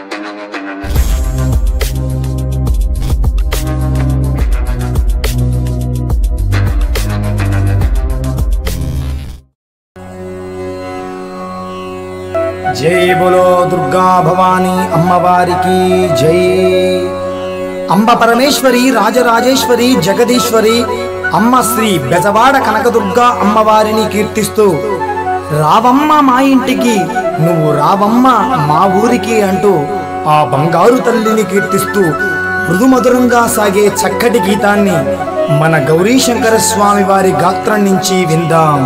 జై బోలో దుర్గా భవానీ అమ్మవారికి జై అంబ పరమేశ్వరి రాజరాజేశ్వరి జగదీశ్వరి అమ్మ శ్రీ బెజవాడ కనకదుర్గ అమ్మవారిని కీర్తిస్తూ రావమ్మ మా ఇంటికి నువ్వు రావమ్మ మా ఊరికి అంటూ ఆ బంగారు తల్లిని కీర్తిస్తూ మృదుమధురంగా సాగే చక్కటి గీతాన్ని మన గౌరీశంకర స్వామి వారి గాత్రం నుంచి విందాం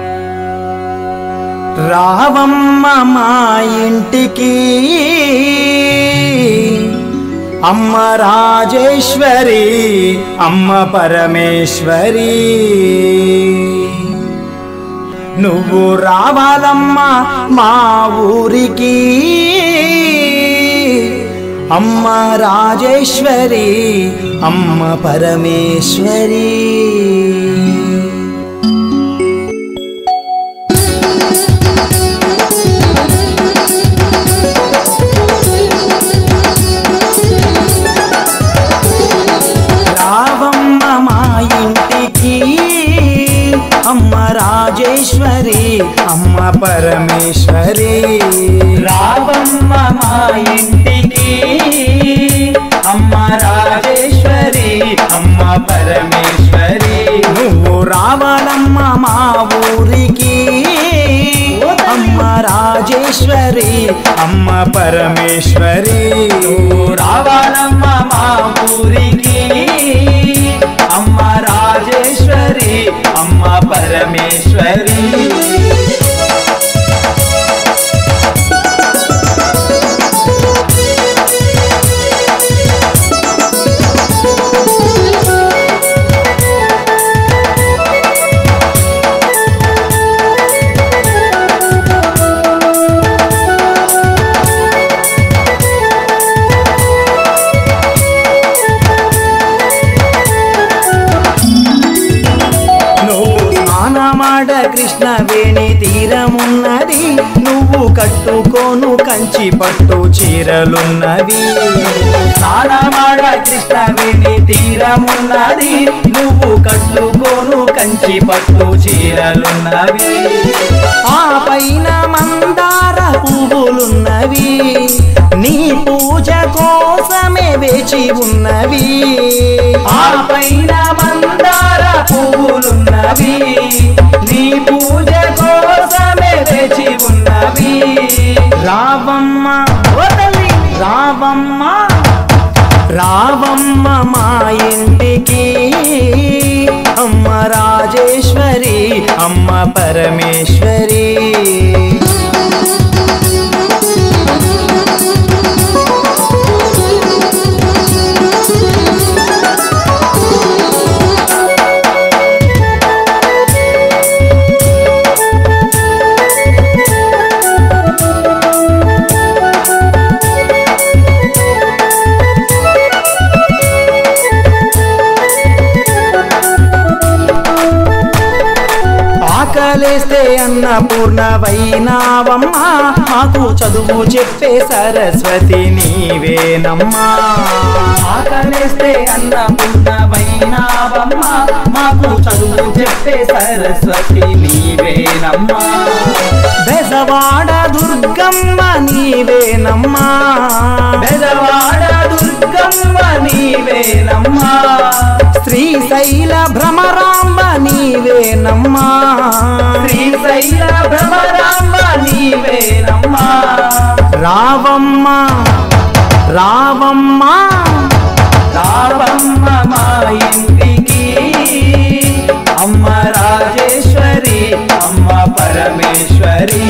రావమ్మ మా ఇంటికి అమ్మ రాజేశ్వరి అమ్మ పరమేశ్వరి నువ్వు రావాలమ్మా మా ఊరికి అమ్మ రాజేశ్వరి అమ్మ పరమేశ్వరి రావమ్మ మా ఇంటికి అమ్మ రాజేశ్వరి అమ్మ పరమేశ్వరి రావమ్మ మా ఇంటికి అమ్మ రాజేశ్వరి అమ్మ పరమేశ్వరి నువ్వు రావాలమ్మ మా ఊరికి అమ్మ రాజేశ్వరి అమ్మ పరమేశ్వరి నువ్వు రావాలమ్మ మా ఊరికి అమ్మ రాజేశ్వరి అమ్మ పరమేశ్వరి నువ్వు స్నానమాడ కృష్ణ వేణి తీరమున్నది నువ్వు కట్టుకోను కంచి పట్టు చీరలున్నవి స్నానమాడ కృష్ణవేణి తీరమున్నది నువ్వు కట్టుకోను కంచి పట్టు చీరలున్నవి ఆ పైన మందార పువ్వులున్నవి నీ పూజ కోసమే వేచి ఉన్నవి ఆ పైన మందార పువ్వులున్నవి నీ పూజ కోసమే వేచి ఉన్నవి రావమ్మ ఓ తల్లి రావమ్మ రావమ్మ మా ఇంటికి అమ్మ రాజేశ్వరి అమ్మ పరమేశ్వరి ఆకలేస్తే అన్నపూర్ణవైనావమ్మా మాకు చదువు చెప్పే సరస్వతి నీవేనమ్మా ఆకలేస్తే అన్నపూర్ణమైనావమ్మ మాకు చదువు చెప్పే సరస్వతి నీవేనమ్మా బెజవాడ దుర్గమ్మ నీవేనమ్మా బెదవాడ దుర్గమ్మ నీవేనమ్మా శ్రీశైల భ్రమరాంబ నీవేనమ్మా శ్రీశైల భ్రమరాంబ నీవేనమ్మా రావమ్మ రావమ్మ రావమ్మ మా ఇంటికి అమ్మ రాజేశ్వరి అమ్మ పరమేశ్వరి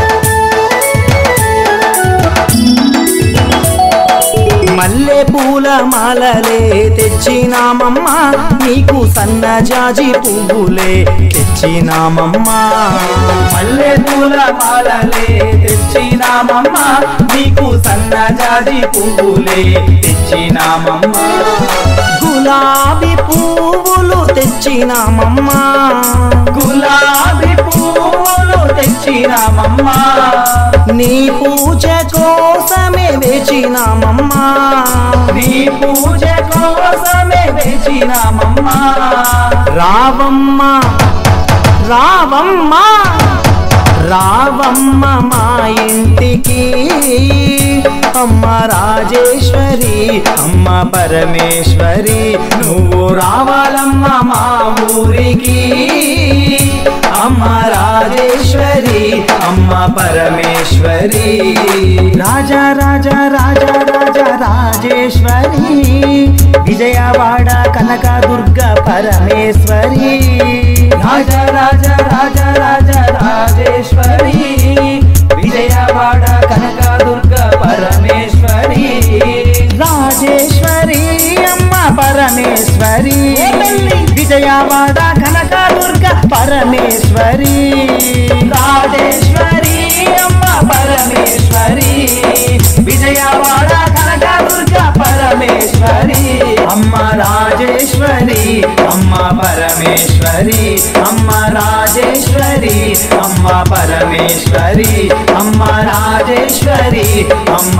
మల్లె పూల పూలమాలలే తెచ్చినామమ్మా నీకు సన్నజాజి పువ్వులే తెచ్చినామమ్మా మల్లె పూల మాలలే తెచ్చినామమ్మా నీకు సన్నజాజి పువ్వులే తెచ్చినామమ్మా గులాబీ పువ్వులు తెచ్చినామమ్మా గులాబీ పువ్వులు తెచ్చినామమ్మా నీ పూజ కోసమే వేచినామమ్మా నీ పూజ కోసమే వేచినామమ్మా రావమ్మ రావమ్మ రావమ్మ మా ఇంటికి అమ్మ రాజేశ్వరి అమ్మ పరమేశ్వరి నువ్వు రావాలమ్మ మా ఊరికి అమ్మ రాజేశ్వరి అమ్మ పరమేశ్వరి రాజా రాజా రాజా రాజా రాజేశ్వరి విజయవాడ కనక దుర్గ పరమేశ్వరి రాజ రాజ రాజ రాజ రాజేశ్వరి విజయవాడ కనకదుర్గ పరమేశ్వరి రాజేశ్వరి అమ్మ పరమేశ్వరి విజయవాడ కనక దుర్గ పరమేశ్వరి రాజేశ్వరి అమ్మ పరమేశ్వరి విజయవాడ కనకదుర్గ పరమేశ్వరి అమ్మ రాజేశ్వరి అమ్మ పరమేశ్వరి అమ్మ రాజేశ్వరి అమ్మ పరమేశ్వరి అమ్మ రాజేశ్వరి అమ్మ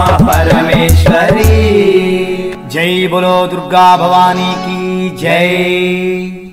పరమేశ్వరి జై బోలో దుర్గా భవానీ की జై